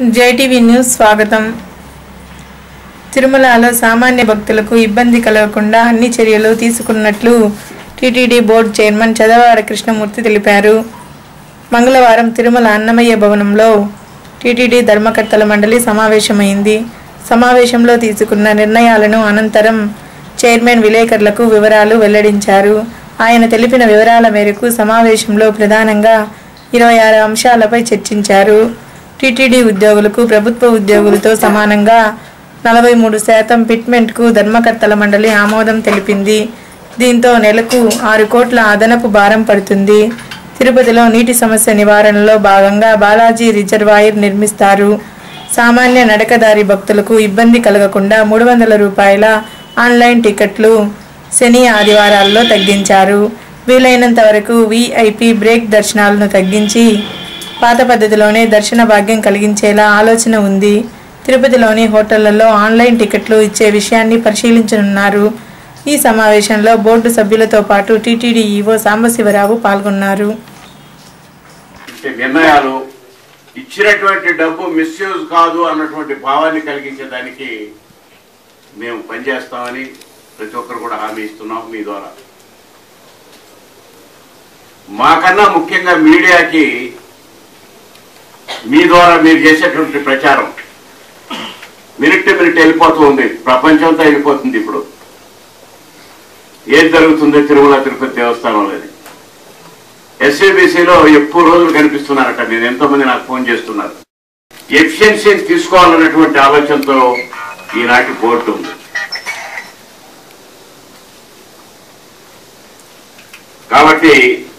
జైటీవీ news స్వాగతం తిరుమలలో సామాన్య భక్తులకు ఇబ్బంది కలగకుండా అన్ని చర్యలు తీసుకున్నట్లు TTD board chairman Chadavada Krishnamurthy తెలిపారు మంగళవారం తిరుమల అన్నమయ్య భవనంలో టీటీడీ ధర్మకర్తల మండలి సమావేశమైంది సమావేశంలో తీసుకున్న నిర్ణయాలను అనంతరం చైర్మన్ విలేకరులకు వివరాలు వెల్లడించారు ఆయన తెలిపిన వివరాల మేరకు సమావేశంలో ప్రధానంగా ఇరవై ఆరు అంశాలపై చర్చించారు టీటీడీ ఉద్యోగులకు ప్రభుత్వ ఉద్యోగులతో సమానంగా నలభై మూడు శాతం ఫిట్మెంట్కు ధర్మకర్తల మండలి ఆమోదం తెలిపింది దీంతో నెలకు ఆరు కోట్ల అదనపు భారం పడుతుంది తిరుపతిలో నీటి సమస్య నివారణలో భాగంగా బాలాజీ రిజర్వాయర్ నిర్మిస్తారు సామాన్య నడకదారి భక్తులకు ఇబ్బంది కలగకుండా మూడు వందల రూపాయల ఆన్లైన్ టికెట్లు శని ఆదివారాల్లో తగ్గించారు వీలైనంత వరకు వీఐపీ బ్రేక్ దర్శనాలను తగ్గించి పాత పద్ధతిలోనే దర్శన భాగ్యం కలిగించేలా ఆలోచన ఉంది తిరుపతిలోని హోటళ్లలో ఆన్లైన్ టికెట్లు ఇచ్చే విషయాన్ని పరిశీలించనున్నారు ఈ సమావేశంలో బోర్డు సభ్యులతో పాటు టీటీడీ ఈవో సాంబశివరావు పాల్గొన్నారు ఇచ్చే నిర్ణయాలు ఇచ్చినటువంటి డబ్బు మిస్యూజ్ కాదు అన్నటువంటి భావాన్ని కలిగించేదానికి మేము పనిచేస్తామని ప్రతి ఒక్కరు కూడా హామీ ఇస్తున్నాం మీ ద్వారా మాకన్నా ముఖ్యంగా మీడియాకి మీ ద్వారా మీరు చేసేటువంటి ప్రచారం మినిట్ టు మినిట్ వెళ్ళిపోతూ ఉంది ప్రపంచంతో వెళ్ళిపోతుంది ఇప్పుడు ఏం జరుగుతుందో తిరుమల తిరుపతి దేవస్థానంలో అది ఎస్ఏబిసిలో ఎక్కువ రోజులు కనిపిస్తున్నారట నేను ఎంతో మంది నాకు ఫోన్ చేస్తున్నారు ఎఫిషియన్సీని తీసుకోవాలన్నటువంటి ఆలోచనతో ఈనాటి బోర్డు ఉంది కాబట్టి